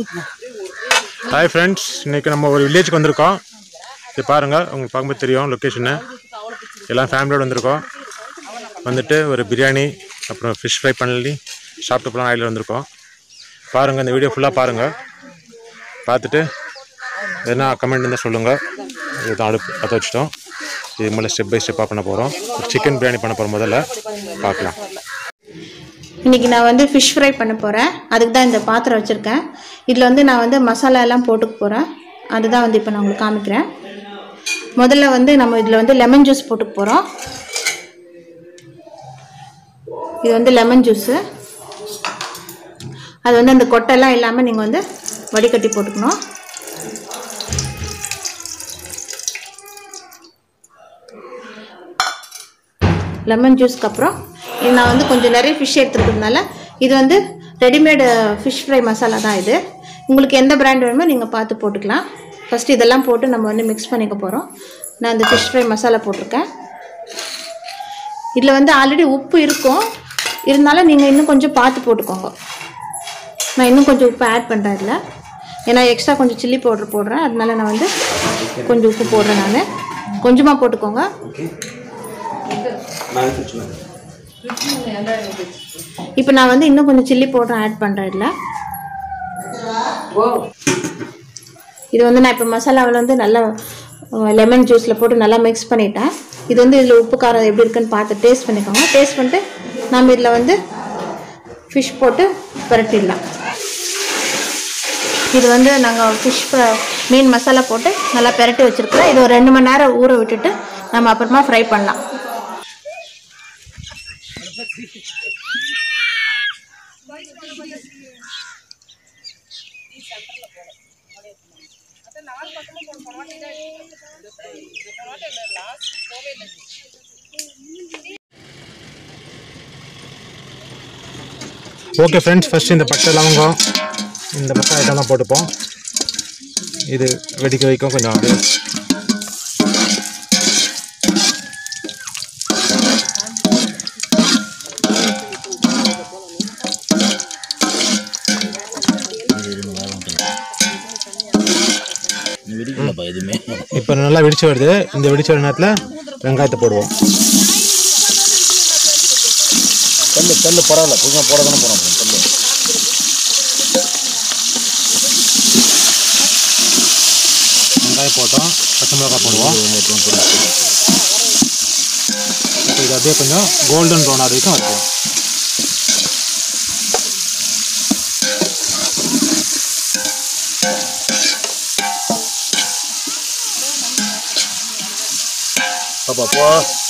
hi friends இன்றைக்கி நம்ம ஒரு வில்லேஜுக்கு வந்திருக்கோம் இது பாருங்கள் உங்களுக்கு பார்க்கும்போது தெரியும் லொக்கேஷனு எல்லாம் ஃபேமிலியோடு வந்திருக்கோம் வந்துட்டு ஒரு பிரியாணி அப்புறம் ஃபிஷ் ஃப்ரை பண்ணி சாப்பிட்டு போகலாம் ஆயில் வந்திருக்கோம் பாருங்கள் இந்த வீடியோ ஃபுல்லாக பாருங்கள் பார்த்துட்டு எதனா கமெண்ட் இருந்தால் சொல்லுங்கள் இதுதான் அடுப்பு பற்ற வச்சுட்டோம் இது மேலே ஸ்டெப் பை ஸ்டெப்பாக பண்ண போகிறோம் சிக்கன் பிரியாணி பண்ண போகிறோம் முதல்ல பார்க்கலாம் இன்றைக்கி நான் வந்து ஃபிஷ் ஃப்ரை பண்ண போகிறேன் அதுக்கு தான் இந்த பாத்திரம் வச்சுருக்கேன் இதில் வந்து நான் வந்து மசாலா எல்லாம் போட்டுக்க போகிறேன் அதுதான் வந்து இப்போ நான் உங்களுக்கு காமிக்கிறேன் முதல்ல வந்து நம்ம இதில் வந்து லெமன் ஜூஸ் போட்டுக்க போகிறோம் இது வந்து லெமன் ஜூஸு அது வந்து அந்த கொட்டெல்லாம் இல்லாமல் நீங்கள் வந்து வடிகட்டி போட்டுக்கணும் லெமன் ஜூஸ்க்கு அப்புறம் இது நான் வந்து கொஞ்சம் நிறைய ஃபிஷ் எடுத்துருக்கிறதுனால இது வந்து ரெடிமேடு ஃபிஷ் ஃப்ரை மசாலா தான் இது உங்களுக்கு எந்த பிராண்ட் வேணுமோ நீங்கள் பார்த்து போட்டுக்கலாம் ஃபஸ்ட்டு இதெல்லாம் போட்டு நம்ம வந்து மிக்ஸ் பண்ணிக்க போகிறோம் நான் இந்த ஃபிஷ் ஃப்ரை மசாலா போட்டிருக்கேன் இதில் வந்து ஆல்ரெடி உப்பு இருக்கும் இருந்தாலும் நீங்கள் இன்னும் கொஞ்சம் பார்த்து போட்டுக்கோங்க நான் இன்னும் கொஞ்சம் உப்பு ஆட் பண்ணுறேன் இதில் ஏன்னா எக்ஸ்ட்ரா கொஞ்சம் சில்லி பவுடர் போடுறேன் அதனால நான் வந்து கொஞ்சம் உப்பு போடுறேன் நான் கொஞ்சமாக போட்டுக்கோங்க இப்போ நான் வந்து இன்னும் கொஞ்சம் சில்லி பவுடர் ஆட் பண்ணுறேன் இதில் இது வந்து நான் இப்போ மசாலாவில் வந்து நல்லா லெமன் ஜூஸில் போட்டு நல்லா மிக்ஸ் பண்ணிட்டேன் இது வந்து இதில் உப்பு காரம் எப்படி இருக்குன்னு பார்த்து டேஸ்ட் பண்ணிக்கோங்க டேஸ்ட் பண்ணிட்டு நம்ம இதில் வந்து ஃபிஷ் போட்டு பரட்டிடலாம் இது வந்து நாங்கள் ஃபிஷ் மீன் மசாலா போட்டு நல்லா பெரட்டி வச்சுருக்கோம் இது ஒரு ரெண்டு மணி நேரம் ஊற விட்டுட்டு நம்ம அப்புறமா ஃப்ரை பண்ணலாம் ஓகே ஃப்ரெண்ட்ஸ் ஃபஸ்ட் இந்த பட்டை லவங்கம் இந்த மசாலா ஐட்டம்லாம் போட்டுப்போம் இது வெடிக்க வைக்கும் கொஞ்சம் அப்படியே வெடிக்கலப்பா எதுவுமே இப்போ நல்லா வெடிச்சு வருது இந்த வெடிச்சு வர நேரத்தில் வெங்காயத்தை போடுவோம் கல்லு கல்லு பரவாயில்ல புதுசாக போட தானே போகிறோம் கல்லு வெங்காயம் போட்டோம் பச்சை மிளகாய் போடுவோம் இப்போ இது அப்படியே கொஞ்சம் கோல்டன் ப்ரௌன் ஆகிற வரைக்கும் வறுப்போம் பாப்பா போ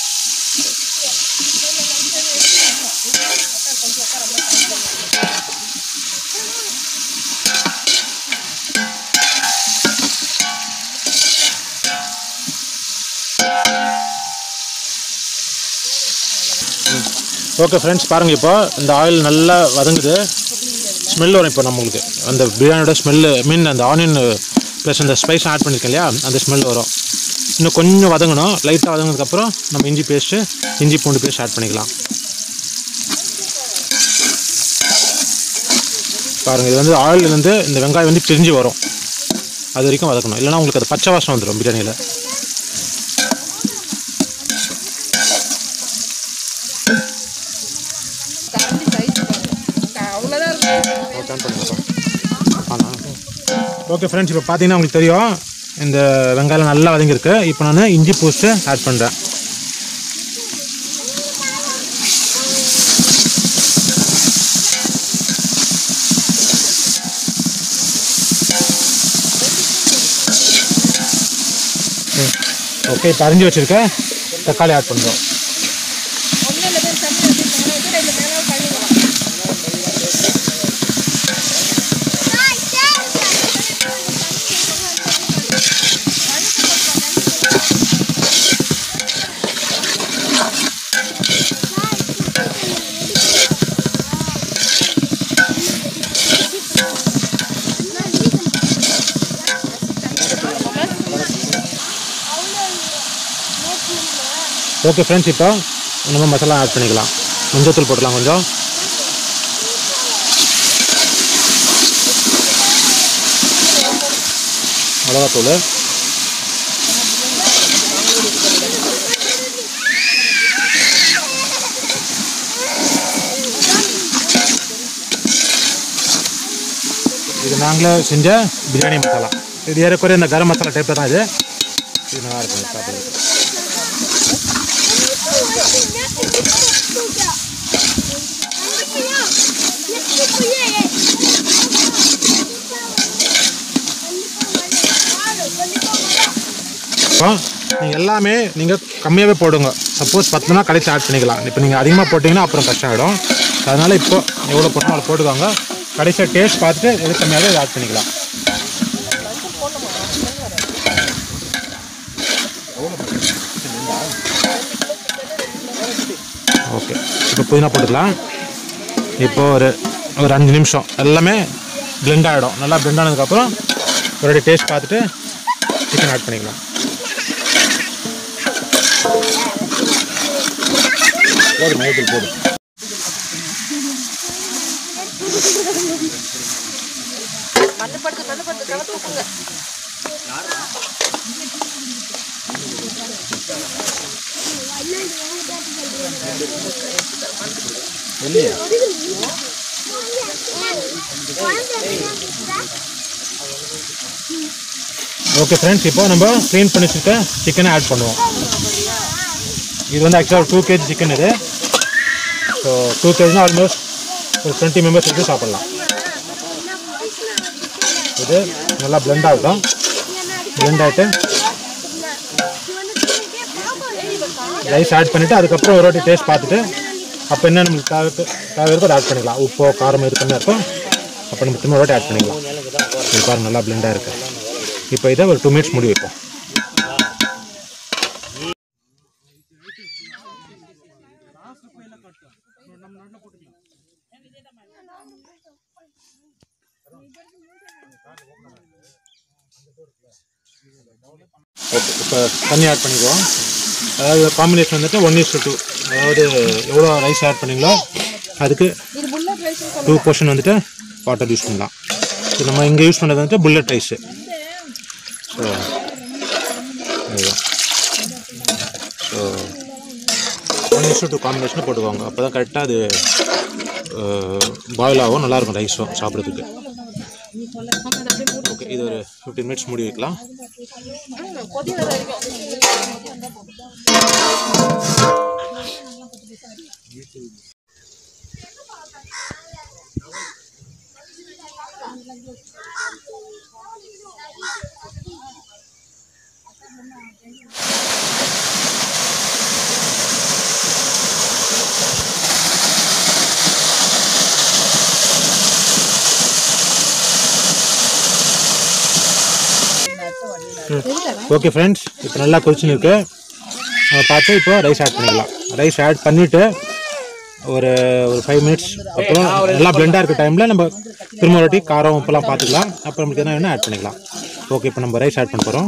ஓகே ஃப்ரெண்ட்ஸ் பாருங்கள் இப்போ இந்த ஆயில் நல்லா வதங்குது ஸ்மெல் வரும் இப்போ நம்மளுக்கு அந்த பிரியாணியோட ஸ்மெல்லு மீன் அந்த ஆனியன் ப்ளஸ் அந்த ஸ்பைஸ் ஆட் பண்ணியிருக்கேன் இல்லையா அந்த ஸ்மெல் வரும் இன்னும் கொஞ்சம் வதங்கணும் லைட்டாக வதங்கினதுக்கப்புறம் நம்ம இஞ்சி பேஸ்ட்டு இஞ்சி பூண்டு பேஸ்ட் ஆட் பண்ணிக்கலாம் பாருங்கள் இது வந்து ஆயிலேருந்து இந்த வெங்காயம் வந்து பிரிஞ்சு வரும் அது வரைக்கும் வதக்கணும் இல்லைனா உங்களுக்கு அது பச்சை வாசம் வந்துடும் பிரியாணியில் ஓகே ஃப்ரெண்ட்ஸ் இப்போ பார்த்தீங்கன்னா உங்களுக்கு தெரியும் இந்த வெங்காயம் நல்லா வதங்கியிருக்கு இப்போ நான் இஞ்சி பூஸ்ட்டு ஆட் பண்ணுறேன் ஓகே இப்போ அரிஞ்சு வச்சுருக்க தக்காளி ஆட் பண்ணுறோம் ஓகே ஃப்ரெண்ட்ஸ் இப்போ நம்ம மசாலா ஆட் பண்ணிக்கலாம் மஞ்சத்தூள் போட்டுக்கலாம் கொஞ்சம் மிளகாத்தூள் இது நாங்களே செஞ்ச பிரியாணி மசாலா இது ஏறக்குறைய இந்த கரம் மசாலா டைப்பில் தான் இது இது நல்லா இருக்கும் சாப்பிடுறது இப்போ நீங்கள் எல்லாமே நீங்கள் கம்மியாகவே போடுங்க சப்போஸ் பத்துனா கடைசி ஆட் பண்ணிக்கலாம் இப்போ நீங்கள் அதிகமாக போட்டிங்கன்னா அப்புறம் கஷ்டம் ஆகிடும் அதனால் இப்போ எவ்வளோ போட்டோம் அவ்வளோ போட்டுக்கோங்க கடைசியாக டேஸ்ட் பார்த்துட்டு எது கம்மியாகவே ஆட் பண்ணிக்கலாம் ஓகே இப்போ புதினா போட்டுக்கலாம் இப்போ ஒரு ஒரு அஞ்சு நிமிஷம் எல்லாமே blend ஆகிடும் நல்லா blend ஆனதுக்கப்புறம் ஒரு டேஸ்ட் பார்த்துட்டு சிக்கன் ஆட் பண்ணிக்கலாம் போதும் மயத்தில் போதும் இல்லையா ஓகே ஃப்ரெண்ட்ஸ் இப்போ நம்ம க்ளீன் பண்ணி வச்சுருக்க சிக்கனை ஆட் பண்ணுவோம் இது வந்து ஆக்சுவலாக டூ கேஜி சிக்கன் இது ஸோ டூ கேஜினா ஆல்மோஸ்ட் ஒரு டுவெண்ட்டி மெம்பர்ஸ் எடுத்து சாப்பிட்லாம் இது நல்லா blend ஆகட்டும் blend ஆகிட்டு ரைஸ் ஆட் பண்ணிவிட்டு அதுக்கப்புறம் ஒரு வாட்டி டேஸ்ட் பார்த்துட்டு அப்போ என்ன நம்மளுக்கு தேவை தேவை இருக்கோ அதை ஆட் பண்ணிக்கலாம் உப்போ காரம் இது கம்மியாக இருக்கும் அப்போ நம்ம திரும்ப ஒரு வாட்டி ஆட் பண்ணிக்கலாம் இது பாருங்க நல்லா பிளெண்டாக இருக்கு இப்போ இதை ஒரு டூ மினிட்ஸ் முடி வைப்போம் ஓகே இப்போ தண்ணி ஆட் பண்ணிக்குவோம் அதாவது காம்பினேஷன் வந்துட்டு ஒன் இஸ் டூ அதாவது எவ்வளோ ரைஸ் ஆட் பண்ணீங்களோ அதுக்கு டூ போர்ஷன் வந்துட்டு வாட்டர் யூஸ் பண்ணலாம் ஸோ நம்ம இங்கே யூஸ் பண்ணுறது வந்துட்டு புல்லட் ரைஸு ஸோ அதுதான் ஸோ ஒன் இஸ் டூ காம்பினேஷனை போட்டுக்கோங்க அப்போ தான் கரெக்டாக அது பாயில் ஆகும் நல்லாயிருக்கும் ரைஸும் சாப்பிட்றதுக்கு ஓகே இது ஒரு ஃபிஃப்டீன் மினிட்ஸ் மூடி வைக்கலாம் ஓகே ஃப்ரெண்ட்ஸ் இப்போ நல்லா கொதிச்சுன்னு இருக்கு நம்ம பார்த்து இப்போ ரைஸ் ஆட் பண்ணிக்கலாம் ரைஸ் ஆட் பண்ணிவிட்டு ஒரு ஒரு ஃபைவ் மினிட்ஸ் அப்புறம் நல்லா பிளெண்டாக இருக்க டைமில் நம்ம திரும்ப ஒரு வாட்டி காரம் உப்பெல்லாம் பார்த்துக்கலாம் அப்புறம் நமக்கு என்ன வேணும் ஆட் பண்ணிக்கலாம் ஓகே இப்போ நம்ம ரைஸ் ஆட் பண்ண போகிறோம்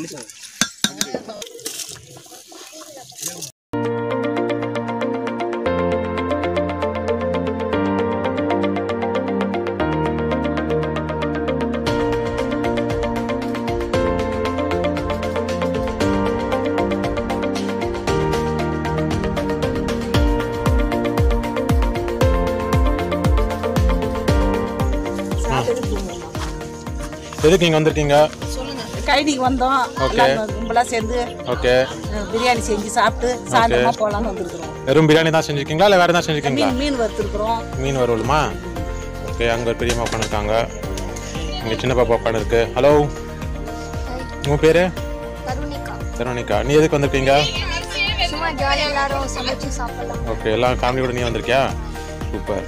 எதுக்கு இங்கே வந்திருக்கீங்க கைதிக்கு வந்தோம் எல்லாம் கும்பலா சேர்ந்து ஓகே அஹ், பிரியாணி செஞ்சு சாப்பிட்டு சாயந்தரமா போலான்னு வந்திருக்கிறோம் வெறும் பிரியாணி தான் செஞ்சுருக்கீங்களா இல்லை வேறு எதாவது செஞ்சுருக்கீங்களா மீன் மீன் வறுத்துருக்குறோம் மீன் வறுவலுமா ஓகே அங்கே ஒரு பெரியம்மா உட்காந்துருக்காங்க இங்கே சின்ன பாப்பா உட்காந்துருக்கு ஹலோ உங்கள் பேர் கருணிக்கா தருணிகா நீ எதுக்கு வந்திருக்கீங்க சும்மா ஜாலியாக எல்லாரும் சமைச்சு சாப்பிடலாம் ஓகே எல்லாம் ஃபேமிலியோட நீ வந்திருக்கியா சூப்பர்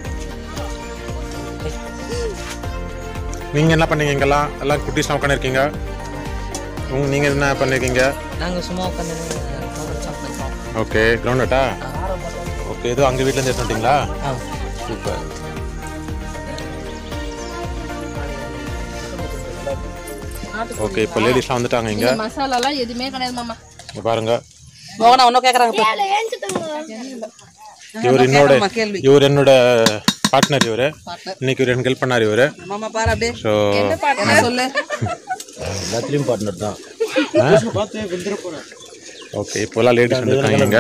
நீங்கள் என்ன பண்ணீங்க இங்கெல்லாம் எல்லாம் குட்டீஸ்லாம் உட்காந்துருக்கீங்க உங்க நீங்கள் என்ன பண்ணிருக்கீங்க நாங்கள் சும்மா உட்காந்து சாப்பிட்டுருக்கோம் ஓகே கிரவுண்டட்டா ஓகே ஏதோ அங்கே வீட்டிலேருந்து எடுத்து வந்துட்டீங்களா ஆ சூப்பர் ஓகே இப்போ லேடிஸ்லாம் வந்துட்டாங்க இங்கே மசாலாலாம் எதுவுமே கிடையாது மாமா இங்க பாருங்க மோகனா ஒன்றும் கேட்குறாங்க இவர் என்னோட கேள்வி இவர் என்னோட பார்ட்னர் இவர் இன்னைக்கு இவர் எனக்கு ஹெல்ப் பண்ணார் இவர் மாமா பாரு அப்படியே ஸோ என்ன சொல்லு எல்லாத்துலேயும் பார்ட்னர் தான் ஓகே இப்போலாம் லேடிஸ் வந்துருக்காங்க இங்கே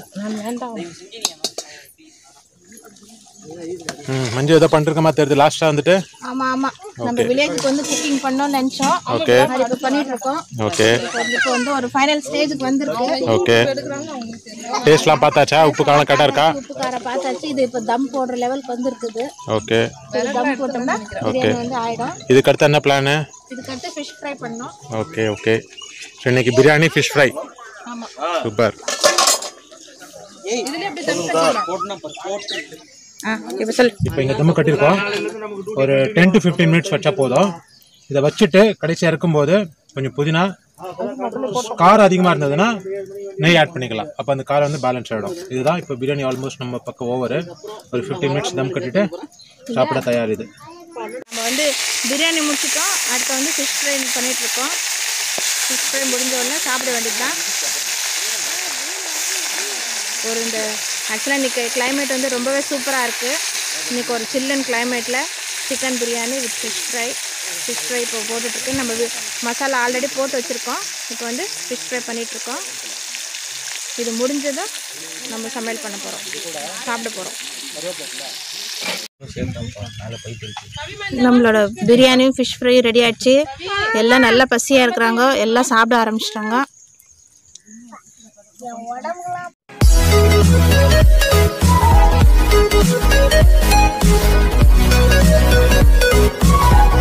ம் மஞ்சு ஏதோ பண்ணிருக்க மாதிரி தெரியுது லாஸ்ட்டாக வந்துட்டு ஆமா ஆமா நம்ம வில்லேஜுக்கு வந்து குக்கிங் பண்ணோம்னு நினைச்சோம் ஓகே அது இப்போ பண்ணிட்டு இருக்கோம் ஓகே இப்போ வந்து இப்போ வந்து ஒரு ஃபைனல் ஸ்டேஜுக்கு வந்திருக்கு ஓகே டேஸ்ட்லாம் பார்த்தாச்சா உப்பு காலம் கரெக்டாக இருக்கா உப்பு காரம் பார்த்தாச்சு இது இப்போ தம் போடுற லெவலுக்கு வந்திருக்குது ஓகே இது தம் போட்டோம்னா பிரியாணி வந்து ஆயிடும் இதுக்கு அடுத்து என்ன பிளானு இதுக்கடுத்து ஃபிஷ் ஃப்ரை பண்ணோம் ஓகே ஓகே ஸோ இன்னைக்கு பிரியாணி ஃபிஷ் ஃப்ரை சூப்பர் இப்போ சொல் இப்போ இங்கே தம்மு கட்டியிருக்கோம் ஒரு டென் டு ஃபிஃப்டீன் மினிட்ஸ் வச்சா போதும் இதை வச்சுட்டு கடைசியாக இருக்கும்போது கொஞ்சம் புதினா காரம் அதிகமாக இருந்ததுன்னா நெய் ஆட் பண்ணிக்கலாம் அப்போ அந்த காரம் வந்து பேலன்ஸ் ஆகிடும் இதுதான் இப்போ பிரியாணி ஆல்மோஸ்ட் நம்ம பக்கம் ஓவர் ஒரு ஃபிஃப்டீன் மினிட்ஸ் தம் கட்டிட்டு சாப்பிட தயார் இது நம்ம வந்து பிரியாணி முடிச்சிட்டோம் அடுத்து வந்து ஃபிஷ் ஃப்ரை பண்ணிட்டு இருக்கோம் ஃபிஷ் ஃப்ரை முடிஞ்ச உடனே சாப்பிட வேண்டியது தான் ஒரு இந்த ஆக்சுவலாக இன்றைக்கி கிளைமேட் வந்து ரொம்பவே சூப்பராக இருக்குது இன்றைக்கி ஒரு சில்லன் கிளைமேட்டில் chicken biryani with fish fry fish fry இப்போ போட்டுட்ருக்கு நம்ம வி- மசாலா ஆல்ரெடி போட்டு வச்சுருக்கோம் இப்போ வந்து ஃபிஷ் ஃப்ரை பண்ணிகிட்ருக்கோம் இது முடிஞ்சதும் நம்ம சமையல் பண்ண போகிறோம் சாப்பிட போகிறோம் நம்மளோட பிரியாணியும் ஃபிஷ் ஃப்ரை ரெடி ஆயிடுச்சு எல்லாம் நல்லா பசியாக இருக்கிறாங்க எல்லாம் சாப்பிட ஆரம்பிச்சிட்டாங்க Thank